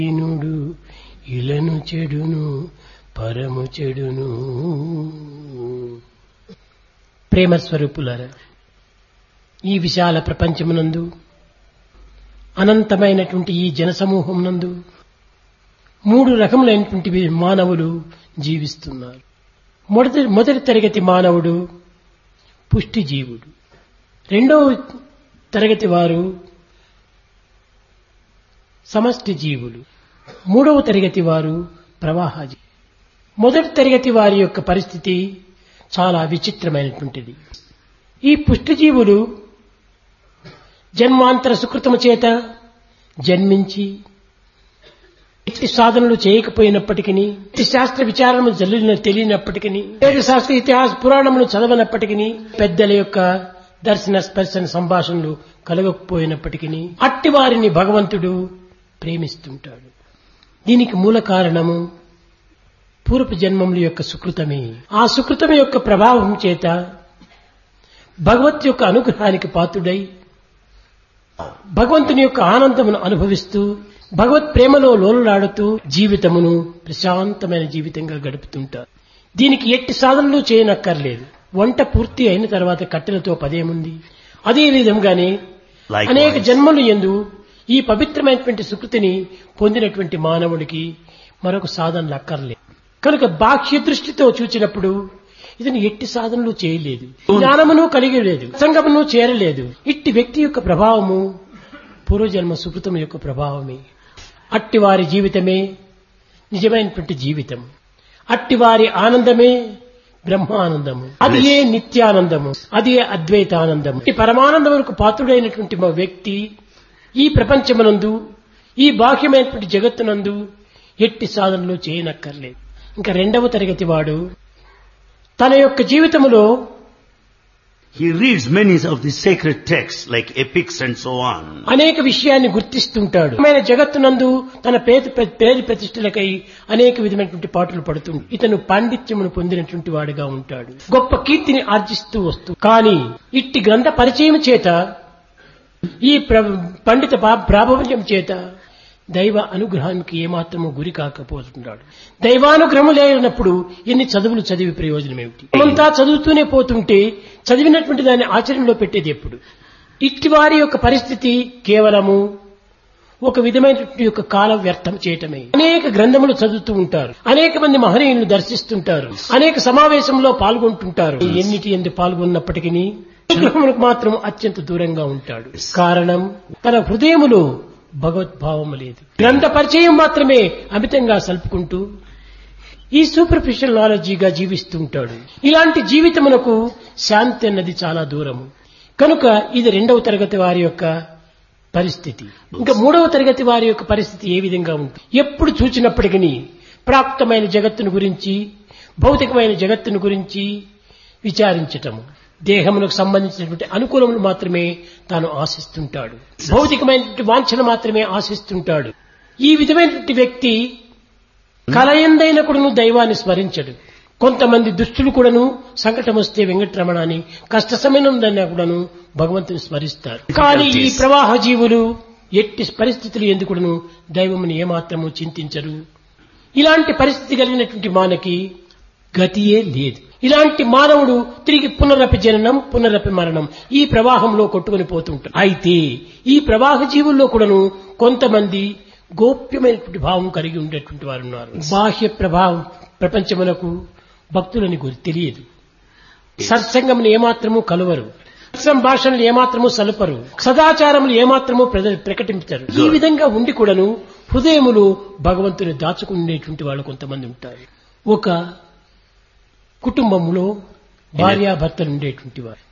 ఈనుడు ఇలను చెడును పరము చెడును ప్రేమ స్వరూపులారా ఈ విశాల ప్రపంచమునందు అనంతమైనటువంటి ఈ జనసమూహం నందు మూడు రకములైనటువంటి మానవులు జీవిస్తున్నారు మొదటి మొదటి తరగతి మానవుడు పుష్టి జీవుడు రెండవ తరగతి వారు సమష్టి జీవులు మూడవ తరగతి వారు ప్రవాహజీ మొదటి తరగతి వారి యొక్క పరిస్థితి చాలా విచిత్రమైనటువంటిది ఈ పుష్టిజీవులు జన్మాంతర సుకృతము చేత జన్మించి ఇట్టి సాధనలు చేయకపోయినప్పటికీ ఇట్టి శాస్త్ర విచారణలు జల్లిన తెలియనప్పటికీ వేద శాస్త్ర ఇతిహాస పురాణములు చదవనప్పటికీ పెద్దల యొక్క దర్శన స్పర్శన సంభాషణలు కలగకపోయినప్పటికీ అట్టి వారిని భగవంతుడు ప్రేమిస్తుంటాడు దీనికి మూల కారణము పూర్వపు జన్మముల యొక్క సుకృతమే ఆ సుకృతం యొక్క ప్రభావం చేత భగవత్ యొక్క అనుగ్రహానికి పాత్రుడై భగవంతుని యొక్క ఆనందమును అనుభవిస్తూ భగవత్ ప్రేమలో లోలలాడుతూ జీవితమును ప్రశాంతమైన జీవితంగా గడుపుతుంటారు దీనికి ఎట్టి సాధనలు చేయనక్కర్లేదు వంట పూర్తి అయిన తర్వాత కట్టెలతో పదేముంది అదే విధంగానే Likewise. అనేక జన్మలు ఎందు ఈ పవిత్రమైనటువంటి సుకృతిని పొందినటువంటి మానవుడికి మరొక సాధనలు అక్కర్లేదు కనుక బాహ్య దృష్టితో చూచినప్పుడు ఇతను ఎట్టి సాధనలు చేయలేదు జ్ఞానమును కలిగి లేదు సంగమును చేరలేదు ఇట్టి వ్యక్తి యొక్క ప్రభావము పూర్వజన్మ సుకృతం యొక్క ప్రభావమే అట్టి వారి జీవితమే నిజమైనటువంటి జీవితం అట్టి వారి ఆనందమే బ్రహ్మానందము అది ఏ నిత్యానందము అది ఏ అద్వైతానందము ఈ పరమానందములకు పాత్రుడైనటువంటి మా వ్యక్తి ఈ ప్రపంచమునందు ఈ బాహ్యమైనటువంటి జగత్తునందు ఎట్టి సాధనలు చేయనక్కర్లేదు ఇంకా రెండవ తరగతి వాడు తన యొక్క జీవితములో He reads many of the sacred texts like epics and so on. అనేక విషయాన్ని గుర్తిస్తుంటాడు ఆయన జగత్తునందు తన పేరు పేరు ప్రతిష్టలకై అనేక విధమైనటువంటి పాటలు పడుతుంది ఇతను పాండిత్యమును పొందినటువంటి వాడిగా ఉంటాడు గొప్ప కీర్తిని ఆర్జిస్తూ వస్తూ కానీ ఇట్టి గ్రంథ పరిచయం చేత ఈ ప్ర- పండిత పా- ప్రాబల్యం చేత దైవ అనుగ్రహానికి ఏమాత్రము గురి కాకపోతున్నాడు దైవానుగ్రహం లేనప్పుడు ఎన్ని చదువులు చదివి ప్రయోజనం ఏమిటి అంతా చదువుతూనే పోతుంటే చదివినటువంటి దాన్ని ఆచరణలో పెట్టేది ఎప్పుడు ఇట్టి వారి యొక్క పరిస్థితి కేవలము ఒక విధమైనటువంటి యొక్క కాలం వ్యర్థం చేయటమే అనేక గ్రంథములు చదువుతూ ఉంటారు అనేక మంది మహనీయులను దర్శిస్తుంటారు అనేక సమావేశంలో పాల్గొంటుంటారు ఎన్నిటి ఎందు పాల్గొన్నప్పటికీ అనుగ్రహములకు మాత్రం అత్యంత దూరంగా ఉంటాడు కారణం తన హృదయములో భగవద్భావము లేదు గ్రంథ పరిచయం మాత్రమే అమితంగా సల్పుకుంటూ ఈ సూపర్ఫిషియల్ నాలెడ్జీగా జీవిస్తూ ఉంటాడు ఇలాంటి జీవితమునకు శాంతి అన్నది చాలా దూరము కనుక ఇది రెండవ తరగతి వారి యొక్క పరిస్థితి ఇంకా మూడవ తరగతి వారి యొక్క పరిస్థితి ఏ విధంగా ఉంటుంది ఎప్పుడు చూచినప్పటికీ ప్రాప్తమైన జగత్తును గురించి భౌతికమైన జగత్తును గురించి విచారించటము దేహమునకు సంబంధించినటువంటి అనుకూలములు మాత్రమే తాను ఆశిస్తుంటాడు భౌతికమైనటువంటి వాంఛను మాత్రమే ఆశిస్తుంటాడు ఈ విధమైనటువంటి వ్యక్తి కలయందైన కూడాను దైవాన్ని స్మరించడు కొంతమంది దుష్టులు కూడాను సంకటం వస్తే వెంకటరమణ అని కష్ట సమయంలో కూడాను భగవంతుని స్మరిస్తారు కానీ ఈ ప్రవాహ జీవులు ఎట్టి పరిస్థితులు ఎందుకును దైవముని ఏమాత్రము చింతించరు ఇలాంటి పరిస్థితి కలిగినటువంటి మానకి గతియే లేదు ఇలాంటి మానవుడు తిరిగి పునరపి జననం పునరపి మరణం ఈ ప్రవాహంలో కొట్టుకుని పోతుంటాడు అయితే ఈ ప్రవాహ జీవుల్లో కూడాను కొంతమంది గోప్యమైనటువంటి భావం కలిగి ఉండేటువంటి వారు ఉన్నారు బాహ్య ప్రభావం ప్రపంచమునకు భక్తులని గురి తెలియదు సత్సంగములు ఏమాత్రము కలువరు సంభాషణలు ఏమాత్రము సలుపరు సదాచారములు ఏమాత్రము ప్రజలు ప్రకటించరు ఈ విధంగా ఉండి కూడాను హృదయములు భగవంతుని దాచుకునేటువంటి వాళ్ళు కొంతమంది ఉంటారు ఒక కుటుంబంలో భార్యాభర్తలు ఉండేటువంటి వారు